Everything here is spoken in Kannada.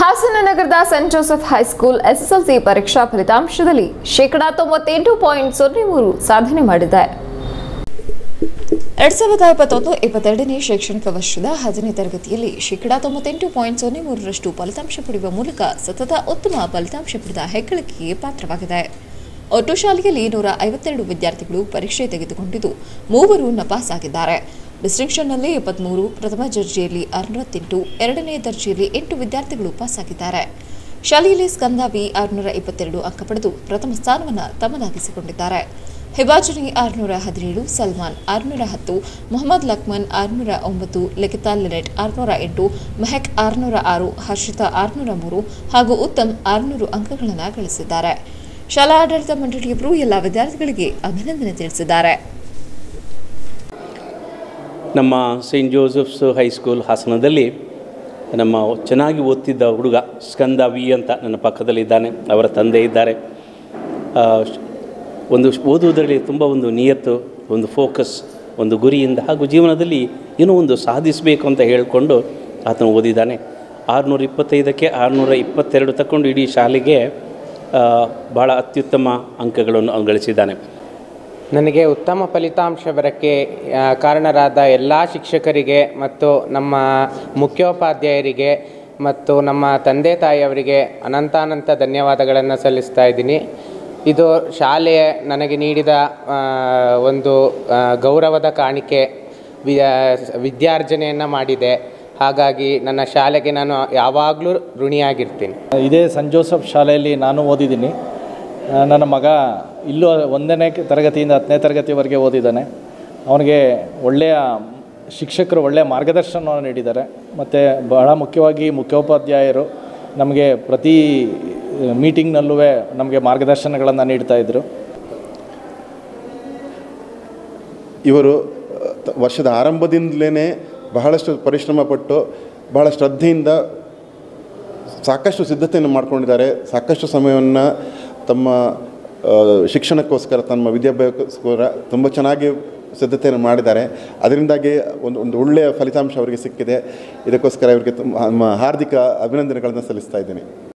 ಹಾಸನ ನಗರದ ಸೆಂಟ್ ಜೋಸೆಫ್ ಹೈಸ್ಕೂಲ್ ಎಸ್ಎಸ್ಎಲ್ಸಿ ಪರೀಕ್ಷಾ ಫಲಿತಾಂಶದಲ್ಲಿ ಶೇಕಡಾ ತೊಂಬತ್ತೆಂಟು ಪಾಯಿಂಟ್ ಸೊನ್ನೆ ಮೂರು ಸಾಧನೆ ಮಾಡಿದೆ ಎರಡ್ ಸಾವಿರದ ಇಪ್ಪತ್ತೊಂದು ಇಪ್ಪತ್ತೆರಡನೇ ಶೈಕ್ಷಣಿಕ ವರ್ಷದ ಹತ್ತನೇ ತರಗತಿಯಲ್ಲಿ ಶೇಕಡಾ ತೊಂಬತ್ತೆಂಟು ಪಾಯಿಂಟ್ ಸೊನ್ನೆ ಮೂರರಷ್ಟು ಫಲಿತಾಂಶ ಪಡೆಯುವ ಮೂಲಕ ಸತತ ಉತ್ತಮ ಫಲಿತಾಂಶ ಪಡೆದ ಹೆಗ್ಗಳಿಕೆಗೆ ಪಾತ್ರವಾಗಿದೆ ಒಟ್ಟು ಶಾಲೆಯಲ್ಲಿ ನೂರ ಐವತ್ತೆರಡು ವಿದ್ಯಾರ್ಥಿಗಳು ಪರೀಕ್ಷೆ ತೆಗೆದುಕೊಂಡಿದ್ದು ಮೂವರು ನಪಾಸಾಗಿದ್ದಾರೆ ಡಿಸ್ಟಿಂಕ್ಷನ್ನಲ್ಲಿ ಇಪ್ಪತ್ಮೂರು ಪ್ರಥಮ ದರ್ಜೆಯಲ್ಲಿ ಅರವತ್ತೆಂಟು ಎರಡನೇ ದರ್ಜೆಯಲ್ಲಿ ಎಂಟು ವಿದ್ಯಾರ್ಥಿಗಳು ಪಾಸಾಗಿದ್ದಾರೆ ಶಾಲೆಯಲ್ಲಿ ಸ್ಕಂದ ವಿ ಆರುನೂರ ಇಪ್ಪತ್ತೆರಡು ಅಂಕ ಪಡೆದು ಪ್ರಥಮ ಸ್ಥಾನವನ್ನು ತಮ್ಮದಾಗಿಸಿಕೊಂಡಿದ್ದಾರೆ ಹಿಬಾಜನಿ ಆರುನೂರ ಹದಿನೇಳು ಸಲ್ಮಾನ್ ಆರುನೂರ ಹತ್ತು ಮೊಹಮ್ಮದ್ ಲಕ್ಮನ್ ಆರುನೂರ ಒಂಬತ್ತು ಲಿಖಿತಾ ಲಿನೆಟ್ ಆರುನೂರ ಎಂಟು ಮೆಹಕ್ ಆರುನೂರ ಆರು ಹರ್ಷಿತಾ ಆರುನೂರ ಮೂರು ಹಾಗೂ ಉತ್ತಮ್ ಆರುನೂರು ಅಂಕಗಳನ್ನು ಗಳಿಸಿದ್ದಾರೆ ಶಾಲಾ ಆಡಳಿತ ಮಂಡಳಿಯವರು ಎಲ್ಲ ವಿದ್ಯಾರ್ಥಿಗಳಿಗೆ ಅಭಿನಂದನೆ ತಿಳಿಸಿದ್ದಾರೆ ನಮ್ಮ ಸೈಂಟ್ ಜೋಸೆಫ್ಸ್ ಹೈಸ್ಕೂಲ್ ಹಾಸನದಲ್ಲಿ ನಮ್ಮ ಚೆನ್ನಾಗಿ ಓದ್ತಿದ್ದ ಹುಡುಗ ಸ್ಕಂದ ವಿ ಅಂತ ನನ್ನ ಪಕ್ಕದಲ್ಲಿದ್ದಾನೆ ಅವರ ತಂದೆ ಇದ್ದಾರೆ ಆ, ಶ್- ಒಂದು ಶ್- ಓದುವುದರಲ್ಲಿ ತುಂಬ ಒಂದು ನಿಯತ್ತು ಒಂದು ಫೋಕಸ್ ಒಂದು ಗುರಿಯಿಂದ ಹಾಗೂ ಜೀವನದಲ್ಲಿ ಏನೋ ಒಂದು ಸಾಧಿಸಬೇಕು ಅಂತ ಹೇಳಿಕೊಂಡು ಆತನು ಓದಿದ್ದಾನೆ ಆರುನೂರ ಇಪ್ಪತ್ತೈದಕ್ಕೆ ಆರುನೂರ ಇಪ್ಪತ್ತೆರಡು ತಗೊಂಡು ಇಡೀ ಶಾಲೆಗೆ ಆ, ಭಾಳ ಅತ್ಯುತ್ತಮ ಅಂಕಗಳನ್ನು ಅವನು ಗಳಿಸಿದ್ದಾನೆ ನನಗೆ ಉತ್ತಮ ಫಲಿತಾಂಶ ಬರೋಕ್ಕೆ ಆ, ಕಾರಣರಾದ ಎಲ್ಲ ಶಿಕ್ಷಕರಿಗೆ ಮತ್ತು ನಮ್ಮ ಮುಖ್ಯೋಪಾಧ್ಯಾಯರಿಗೆ ಮತ್ತು ನಮ್ಮ ತಂದೆ ತಾಯಿಯವರಿಗೆ ಅನಂತಾನಂತ ಧನ್ಯವಾದಗಳನ್ನು ಸಲ್ಲಿಸ್ತಾ ಇದ್ದೀನಿ ಇದು ಶಾಲೆ ನನಗೆ ನೀಡಿದ ಆ, ಒಂದು ಆ, ಗೌರವದ ಕಾಣಿಕೆ ವಿ- ಆ, ವಿದ್ಯಾರ್ಜನೆಯನ್ನು ಮಾಡಿದೆ ಹಾಗಾಗಿ ನನ್ನ ಶಾಲೆಗೆ ನಾನು ಯಾವಾಗಲೂ ಋಣಿಯಾಗಿರ್ತೀನಿ ಇದೇ ಸೆಂಟ್ ಜೋಸೆಫ್ ಶಾಲೆಯಲ್ಲಿ ನಾನು ಓದಿದ್ದೀನಿ ಆ, ನನ್ನ ಮಗ ಇಲ್ಲೂ ಒಂದನೇ ತರಗತಿಯಿಂದ ಹತ್ತನೇ ತರಗತಿವರೆಗೆ ಓದಿದ್ದಾನೆ ಅವನಿಗೆ ಒಳ್ಳೆಯ ಶಿಕ್ಷಕರು ಒಳ್ಳೆಯ ಮಾರ್ಗದರ್ಶನವನ್ನು ನೀಡಿದ್ದಾರೆ ಮತ್ತು ಬಹಳ ಮುಖ್ಯವಾಗಿ ಮುಖ್ಯೋಪಾಧ್ಯಾಯರು ನಮಗೆ ಪ್ರತಿ ಮೀಟಿಂಗ್ನಲ್ಲೂ ನಮಗೆ ಮಾರ್ಗದರ್ಶನಗಳನ್ನು ನೀಡ್ತಾ ಇದ್ದರು ಇವರು ತ- ವರ್ಷದ ಆರಂಭದಿಂದಲೇ ಬಹಳಷ್ಟು ಪರಿಶ್ರಮ ಪಟ್ಟು ಬಹಳ ಶ್ರದ್ಧೆಯಿಂದ ಸಾಕಷ್ಟು ಸಿದ್ಧತೆಯನ್ನು ಮಾಡ್ಕೊಂಡಿದ್ದಾರೆ ಸಾಕಷ್ಟು ಸಮಯವನ್ನು ತಮ್ಮ ಆ, ಶಿಕ್ಷಣಕ್ಕೋಸ್ಕರ ತಮ್ಮ ವಿದ್ಯಾಭ್ಯಾಸಕ್ಕೋಸ್ಕರ ತುಂಬ ಚೆನ್ನಾಗಿ ಸಿದ್ಧತೆಯನ್ನು ಮಾಡಿದ್ದಾರೆ ಅದರಿಂದಾಗಿ ಒಂದು ಒಂದು ಒಳ್ಳೆಯ ಫಲಿತಾಂಶ ಅವರಿಗೆ ಸಿಕ್ಕಿದೆ ಇದಕ್ಕೋಸ್ಕರ ಇವರಿಗೆ ತುಂಬ ನಮ್ಮ ಹಾರ್ದಿಕ ಅಭಿನಂದನೆಗಳನ್ನು ಸಲ್ಲಿಸ್ತಾ ಇದ್ದೀನಿ